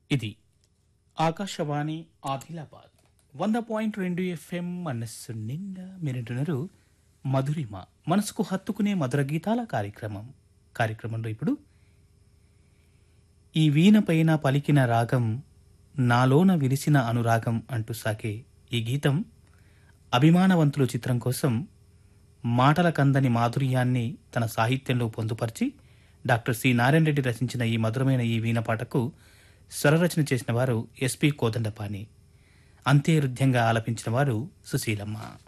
ఇది ఆకాశవాణి ఆదిలాబాద్ వంద పాయింట్ రెండు ఎఫ్ఎం మనస్సు నిండా మీరింటున్నారు మధురిమ మనసుకు హత్తుకునే మధుర గీతాల కార్యక్రమం కార్యక్రమంలో ఇప్పుడు ఈ వీణపైన పలికిన రాగం నాలోన విరిసిన అనురాగం అంటూ సాగే ఈ గీతం అభిమానవంతులు చిత్రం కోసం మాటల కందని మాధుర్యాన్ని తన సాహిత్యంలో పొందుపరిచి డాక్టర్ సి నారాయణ రెడ్డి రచించిన ఈ మధురమైన ఈ వీణ పాటకు స్వరరచన చేసిన వారు ఎస్పి కోదండపాణి అంతే హృదయంగా ఆలపించిన వారు సుశీలమ్మ